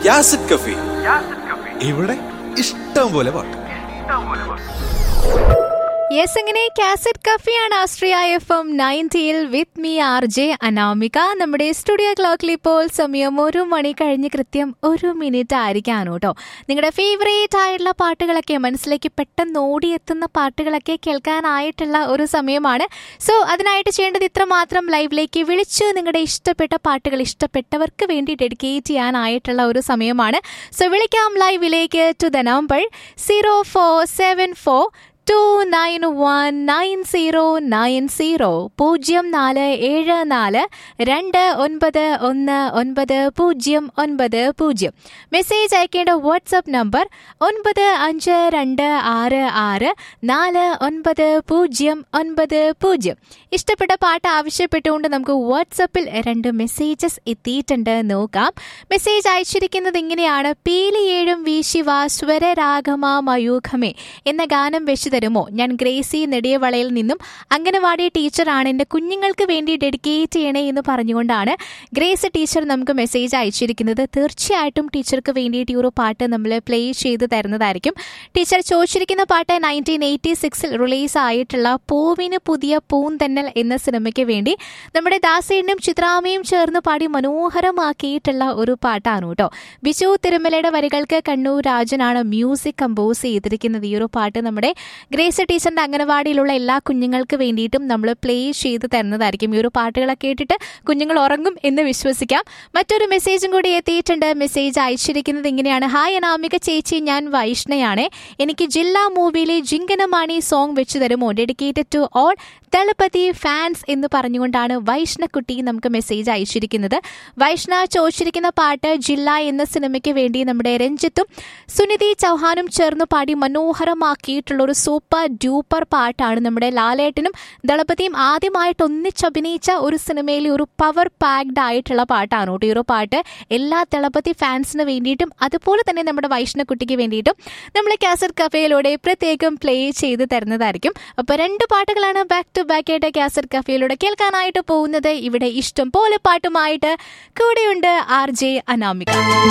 യാസിഡ് കഫി ഇവിടെ ഇഷ്ടം പോലെ പാട്ട് യെസ് അങ്ങനെ കാസറ്റ് കഫിയാണ് ആസ്ട്രിയ എഫ് എം നയൻറ്റിയിൽ with me R J Anamika നമ്മുടെ സ്റ്റുഡിയോ ക്ലോക്കിൽ ഇപ്പോൾ സമയം ഒരു മണി കഴിഞ്ഞ് കൃത്യം ഒരു മിനിറ്റ് ആയിരിക്കാണ് കേട്ടോ നിങ്ങളുടെ ഫേവറേറ്റ് ആയിട്ടുള്ള പാട്ടുകളൊക്കെ മനസ്സിലേക്ക് പെട്ടെന്ന് ഓടിയെത്തുന്ന പാട്ടുകളൊക്കെ കേൾക്കാനായിട്ടുള്ള ഒരു സമയമാണ് സോ അതിനായിട്ട് ചെയ്യേണ്ടത് ഇത്ര മാത്രം ലൈവിലേക്ക് വിളിച്ച് നിങ്ങളുടെ ഇഷ്ടപ്പെട്ട പാട്ടുകൾ ഇഷ്ടപ്പെട്ടവർക്ക് വേണ്ടി ഡെഡിക്കേറ്റ് ചെയ്യാനായിട്ടുള്ള ഒരു സമയമാണ് സോ വിളിക്കാം ലൈവിലേക്ക് to the number zero four seven four two nine one nine zero nine zero പൂജ്യം നാല് ഏഴ് നാല് രണ്ട് ഒൻപത് ഒന്ന് ഒൻപത് പൂജ്യം ഒൻപത് പൂജ്യം മെസ്സേജ് അയക്കേണ്ട വാട്സപ്പ് നമ്പർ ഒൻപത് അഞ്ച് രണ്ട് ആറ് ആറ് നാല് ഒൻപത് പൂജ്യം ഒൻപത് പൂജ്യം ഇഷ്ടപ്പെട്ട പാട്ട് ആവശ്യപ്പെട്ടുകൊണ്ട് നമുക്ക് വാട്സപ്പിൽ രണ്ട് മെസ്സേജസ് എത്തിയിട്ടുണ്ട് നോക്കാം മെസ്സേജ് അയച്ചിരിക്കുന്നത് ഇങ്ങനെയാണ് പീലിയേഴും വീശിവ സ്വരരാഗമ മയൂഖമേ എന്ന ഗാനം വെച്ച് തരുമോ ഞാൻ ഗ്രേസി നെടിയവളയിൽ നിന്നും അംഗനവാടി ടീച്ചറാണ് എൻ്റെ കുഞ്ഞുങ്ങൾക്ക് വേണ്ടി ഡെഡിക്കേറ്റ് ചെയ്യണേ എന്ന് പറഞ്ഞുകൊണ്ടാണ് ഗ്രേസ് ടീച്ചർ നമുക്ക് മെസ്സേജ് അയച്ചിരിക്കുന്നത് തീർച്ചയായിട്ടും ടീച്ചർക്ക് വേണ്ടിയിട്ട് ഈ ഒരു പാട്ട് നമ്മൾ പ്ലേ ചെയ്ത് തരുന്നതായിരിക്കും ടീച്ചർ ചോദിച്ചിരിക്കുന്ന പാട്ട് നയൻറ്റീൻ എയ്റ്റി സിക്സിൽ റിലീസ് ആയിട്ടുള്ള പൂവിന് പുതിയ പൂന്തന്നൽ എന്ന സിനിമയ്ക്ക് വേണ്ടി നമ്മുടെ ദാസേനും ചിത്രാമയും ചേർന്ന് പാടി മനോഹരമാക്കിയിട്ടുള്ള ഒരു പാട്ടാണ് കേട്ടോ ബിജു തിരുമലയുടെ വരികൾക്ക് കണ്ണൂർ രാജനാണ് മ്യൂസിക് കമ്പോസ് ചെയ്തിരിക്കുന്നത് ഈ ഒരു പാട്ട് നമ്മുടെ ഗ്രേസ് ടീച്ചറിന്റെ അംഗനവാടിയിലുള്ള എല്ലാ കുഞ്ഞുങ്ങൾക്ക് വേണ്ടിയിട്ടും നമ്മൾ പ്ലേ ചെയ്ത് തരുന്നതായിരിക്കും ഈ ഒരു പാട്ടുകളൊക്കെ കേട്ടിട്ട് കുഞ്ഞുങ്ങൾ ഉറങ്ങും എന്ന് വിശ്വസിക്കാം മറ്റൊരു മെസ്സേജും കൂടി എത്തിയിട്ടുണ്ട് മെസ്സേജ് അയച്ചിരിക്കുന്നത് ഇങ്ങനെയാണ് ഹായ് അനാമിക ചേച്ചി ഞാൻ വൈഷ്ണയാണ് എനിക്ക് ജില്ലാ മൂവിയിലെ ജിങ്കനമാണി സോങ് വെച്ച് തരുമോ dedicated to all Thalapathi fans എന്ന് പറഞ്ഞുകൊണ്ടാണ് വൈഷ്ണക്കുട്ടി നമുക്ക് മെസ്സേജ് അയച്ചിരിക്കുന്നത് വൈഷ്ണ ചോദിച്ചിരിക്കുന്ന പാട്ട് ജില്ല എന്ന സിനിമയ്ക്ക് വേണ്ടി നമ്മുടെ രഞ്ജിത്തും സുനിധി ചൗഹാനും ചേർന്ന് പാടി മനോഹരമാക്കിയിട്ടുള്ള ഒരു സൂപ്പർ ഡ്യൂപ്പർ പാട്ടാണ് നമ്മുടെ ലാലേട്ടനും ദളപതിയും ആദ്യമായിട്ട് ഒന്നിച്ചഭിനയിച്ച ഒരു സിനിമയിലെ ഒരു പവർ പാക്ഡ് ആയിട്ടുള്ള പാട്ടാണ് കേട്ടോ ഈ ഒരു പാട്ട് എല്ലാ ദളപതി ഫാൻസിന് വേണ്ടിയിട്ടും അതുപോലെ തന്നെ നമ്മുടെ വൈഷ്ണക്കുട്ടിക്ക് വേണ്ടിയിട്ടും നമ്മൾ കാസറ്റ് കഫേയിലൂടെ പ്രത്യേകം പ്ലേ ചെയ്ത് തരുന്നതായിരിക്കും അപ്പോൾ രണ്ട് പാട്ടുകളാണ് ബാക്ക് ടു ബാക്ക് ആയിട്ട് കാസറ്റ് കഫേയിലൂടെ കേൾക്കാനായിട്ട് പോകുന്നത് ഇവിടെ ഇഷ്ടം പോലെ പാട്ടുമായിട്ട് കൂടെയുണ്ട് ആർ ജെ അനാമിക